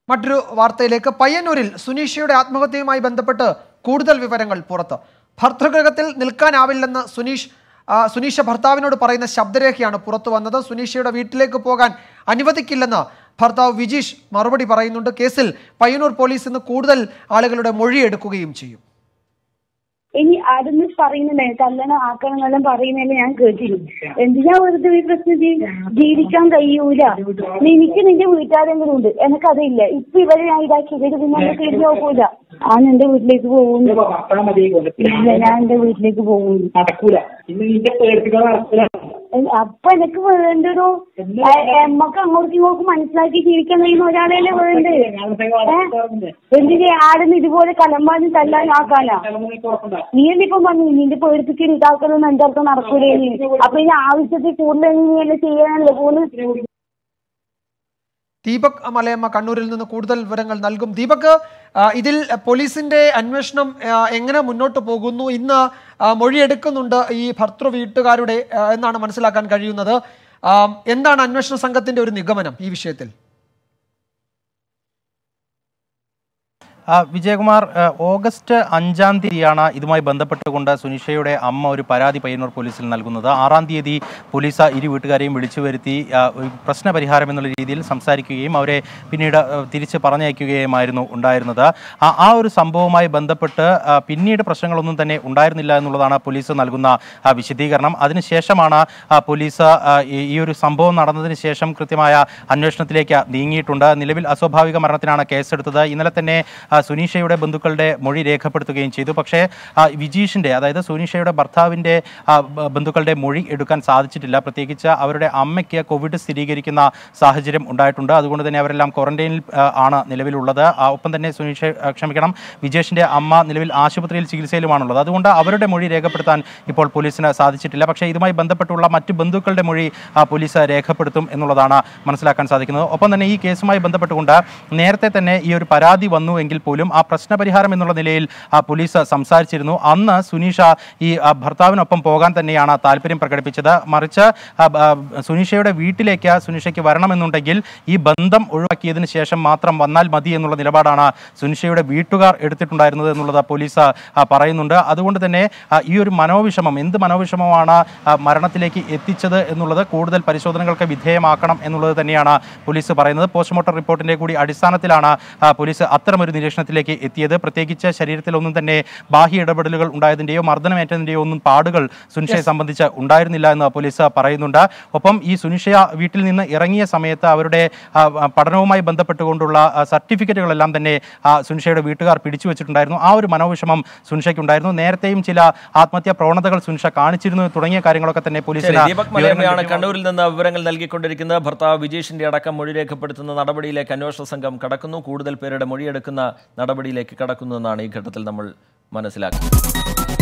മറ്റൊരു വാർത്തയിലേക്ക് പയ്യന്നൂരിൽ സുനീഷയുടെ ആത്മഹത്യയുമായി ബന്ധപ്പെട്ട് കൂടുതൽ വിവരങ്ങൾ പുറത്ത് ഭർതൃഗൃഹത്തിൽ നിൽക്കാനാവില്ലെന്ന് സുനീഷ് ആ, സുനീഷ ഭർത്താവിനോട് പറയുന്ന ശബ്ദരേഖയാണ് പുറത്തു വന്നത് സുനീഷയുടെ വീട്ടിലേക്ക് പോകാൻ അനുവദിക്കില്ലെന്ന് ഭർത്താവ് വിജീഷ് മറുപടി പറയുന്നുണ്ട് കേസിൽ പയ്യന്നൂർ പോലീസ് ഇന്ന് കൂടുതൽ ആളുകളുടെ മൊഴിയെടുക്കുകയും ചെയ്യും ഇനി ആരെന്ന് പറയുന്നുണ്ടേ കല്യാണം ആക്കണം എന്നെല്ലാം പറയുന്നതല്ലേ ഞാൻ കേട്ടിരുന്നു എന്തിനാ വെറുതെ ഈ പ്രശ്നം ചെയ്യ- ജീവിക്കാൻ കഴിയൂല എനിക്ക് നിന്റെ വീട്ടുകാരെങ്കിലും ഉണ്ട് എനിക്കതില്ല ഇപ്പൊ ഇവരെ ഞാൻ ഇതാക്കി ഇവര് പിന്നെ എന്നെ തിരിഞ്ഞു നോക്കൂല ഞാൻ എന്റെ വീട്ടിലേക്ക് പോകുന്നു മക്കളെ മതി കൊണ്ട് ഇല്ല ഞാൻ എന്റെ വീട്ടിലേക്ക് പോകുന്നു നടക്കൂല ഇന്ന് നിന്റെ പേർക്കുക നടക്കൂല എ- അപ്പൊ എനിക്ക് വേണ്ടൊരു എമ്മക്ക് അങ്ങോട്ടും ഇങ്ങോട്ടും മനസ്സിലാക്കി ജീവിക്കാൻ കഴിയുന്ന ഒരാളെയല്ലേ വേണ്ടത് ഏ? എന്തിനാ ആടുന്ന് ഇതുപോലെ കലമ്പാനും തല്ലാനും ആക്കാനാ നീ എന്തിപ്പം പറഞ്ഞു നിന്റെ പേടിപ്പിക്കൽ ഇതാക്കലൊന്നും എന്റെ അടുത്ത് നടക്കൂലേ നീ അപ്പൊ ഇനി ആവശ്യത്തിൽ കൂടുതൽ നീ എല്ലാം ചെയ്യാനല്ലേ പോകുന്നത് ദീപക് മലയമ്മ കണ്ണൂരിൽ നിന്ന് കൂടുതൽ വിവരങ്ങൾ നൽകും ദീപക് ആ, ഇതിൽ പോലീസിന്റെ അന്വേഷണം ആ, എങ്ങനെ മുന്നോട്ട് പോകുന്നു ഇന്ന് ആ, മൊഴിയെടുക്കുന്നുണ്ട് ഈ ഭർത്തൃ വീട്ടുകാരുടെ ആ, എന്നാണ് മനസ്സിലാക്കാൻ കഴിയുന്നത് ആ, എന്താണ് അന്വേഷണ സംഘത്തിന്റെ ഒരു നിഗമനം ഈ വിഷയത്തിൽ ആ, വിജയകുമാർ ആ, ഓഗസ്റ്റ് അഞ്ചാം തീയതിയാണ് ഇതുമായി ബന്ധപ്പെട്ടുകൊണ്ട് സുനിഷയുടെ അമ്മ ഒരു പരാതി പയ്യന്നൂർ പോലീസിൽ നൽകുന്നത് ആറാം തീയതി പോലീസ് ഇരു വീട്ടുകാരെയും വിളിച്ചു വരുത്തി ആ, ഒരു പ്രശ്നപരിഹാരം എന്നുള്ള രീതിയിൽ സംസാരിക്കുകയും അവരെ പിന്നീട് ആ, തിരിച്ച് പറഞ്ഞയക്കുകയുമായിരുന്നു ഉണ്ടായിരുന്നത് ആ ആ ഒരു സംഭവവുമായി ബന്ധപ്പെട്ട് ആ, പിന്നീട് പ്രശ്നങ്ങളൊന്നും തന്നെ ഉണ്ടായിരുന്നില്ല എന്നുള്ളതാണ് പോലീസ് നൽകുന്ന ആ, വിശദീകരണം അതിനുശേഷമാണ് ആ, പോലീസ് ആ, ഈ ഈ ഒരു സംഭവം നടന്നതിന് ശേഷം കൃത്യമായ അന്വേഷണത്തിലേക്ക് നീങ്ങിയിട്ടുണ്ട് നിലവിൽ അസ്വാഭാവിക മരണത്തിനാണ് കേസെടുത്തത് ഇന്നലെ തന്നെ ആ, സുനീഷയുടെ ബന്ധുക്കളുടെ മൊഴി രേഖപ്പെടുത്തുകയും ചെയ്തു പക്ഷേ ആ, വിജീഷിന്റെ അതായത് സുനീഷയുടെ ഭർത്താവിന്റെ ആ, ബ- ബന്ധുക്കളുടെ മൊഴി എടുക്കാൻ സാധിച്ചിട്ടില്ല പ്രത്യേകിച്ച് അവരുടെ അമ്മയ്ക്ക് കോവിഡ് സ്ഥിരീകരിക്കുന്ന സാഹചര്യം ഉണ്ടായിട്ടുണ്ട് അതുകൊണ്ട് തന്നെ അവരെല്ലാം ക്വാറന്റൈനിൽ ആ, ആണ് നിലവിലുള്ളത് ആ, ഒപ്പം തന്നെ സുനീഷ ആ, ക്ഷമിക്കണം വിജേഷിന്റെ അമ്മ നിലവിൽ ആശുപത്രിയിൽ ചികിത്സയിലുമാണുള്ളത് അതുകൊണ്ട് അവരുടെ മൊഴി രേഖപ്പെടുത്താൻ ഇപ്പോൾ പോലീസിന് സാധിച്ചിട്ടില്ല പക്ഷേ ഇതുമായി ബന്ധപ്പെട്ടുള്ള മറ്റ് ബന്ധുക്കളുടെ മൊഴി ആ, പോലീസ് രേഖപ്പെടുത്തും എന്നുള്ളതാണ് മനസ്സിലാക്കാൻ സാധിക്കുന്നത് ഒപ്പം തന്നെ ഈ കേസുമായി ബന്ധപ്പെട്ടുകൊണ്ട് നേരത്തെ തന്നെ ഈ ഒരു പരാതി വന്നു എങ്കിൽ പോലും ആ പ്രശ്നപരിഹാരം എന്നുള്ള നിലയിൽ ആ, പോലീസ് സംസാരിച്ചിരുന്നു അന്ന് സുനീഷ ഈ ആ, ഭർത്താവിനൊപ്പം പോകാൻ തന്നെയാണ് താല്പര്യം പ്രകടിപ്പിച്ചത് മറിച്ച് ആ, ബ- ആ, സുനീഷയുടെ വീട്ടിലേക്ക് സുനീഷയ്ക്ക് വരണമെന്നുണ്ടെങ്കിൽ ഈ ബന്ധം ഒഴിവാക്കിയതിന് ശേഷം മാത്രം വന്നാൽ മതി എന്നുള്ള നിലപാടാണ് സുനിഷയുടെ വീട്ടുകാർ എടുത്തിട്ടുണ്ടായിരുന്നത് എന്നുള്ളത് പോലീസ് ആ, പറയുന്നുണ്ട് അതുകൊണ്ട് തന്നെ ആ, ഈ ഒരു മനോവിഷമം എന്ത് മനോവിഷമമാണ് ആ, മരണത്തിലേക്ക് എത്തിച്ചത് എന്നുള്ളത് കൂടുതൽ പരിശോധനകൾക്ക് വിധേയമാക്കണം എന്നുള്ളത് തന്നെയാണ് പോലീസ് പറയുന്നത് പോസ്റ്റ്മോർട്ടം റിപ്പോർട്ടിന്റെ കൂടി അടിസ്ഥാനത്തിലാണ് ആ, പോലീസ് അത്തരമൊരു നിരീക്ഷണത്തിലേക്ക് എത്തിയത് പ്രത്യേകിച്ച് ശരീരത്തിലൊന്നും തന്നെ ബാഹ്യ ഇടപെടലുകൾ ഉണ്ടായതിന്റെയോ മർദ്ദനമേറ്റതിന്റെയോ ഒന്നും പാടുകൾ സുനിഷയെ സംബന്ധിച്ച് ഉണ്ടായിരുന്നില്ല എന്ന് പോലീസ് പറയുന്നുണ്ട് ഒപ്പം ഈ സുനിഷയ വീട്ടിൽ നിന്ന് ഇറങ്ങിയ സമയത്ത് അവരുടെ ആ, ആ, പഠനവുമായി ബന്ധപ്പെട്ടുകൊണ്ടുള്ള ആ, സർട്ടിഫിക്കറ്റുകളെല്ലാം തന്നെ ആ, സുനിഷയുടെ വീട്ടുകാർ പിടിച്ചു വെച്ചിട്ടുണ്ടായിരുന്നു ആ ഒരു മനോവിഷമം സുനിഷയ്ക്കുണ്ടായിരുന്നു നേരത്തെയും ചില ആത്മഹത്യാ പ്രവണതകൾ സുനിഷ കാണിച്ചിരുന്നു തുടങ്ങിയ കാര്യങ്ങളൊക്കെ തന്നെ ശരി പോലീസിന് ദീപക് വിവരങ്ങൾ മലയമ്മയാണ് ലഭ്യമാകുന്നു. കണ്ണൂരിൽ നിന്ന് വിവരങ്ങൾ നൽകിക്കൊണ്ടിരിക്കുന്നത് ഭർത്താവ് വിജേഷിന്റെ അടക്കം മൊഴി രേഖപ്പെടുത്തുന്ന നടപടിയിലേക്ക് അന്വേഷണ സംഘം കടക്കുന്നു കൂടുതൽ പേരുടെ മൊഴിയെടുക്കുന്ന നടപടിയിലേക്ക് കടക്കുന്നു എന്നാണ് ഈ ഘട്ടത്തിൽ നമ്മൾ മനസ്സിലാക്കുന്നത്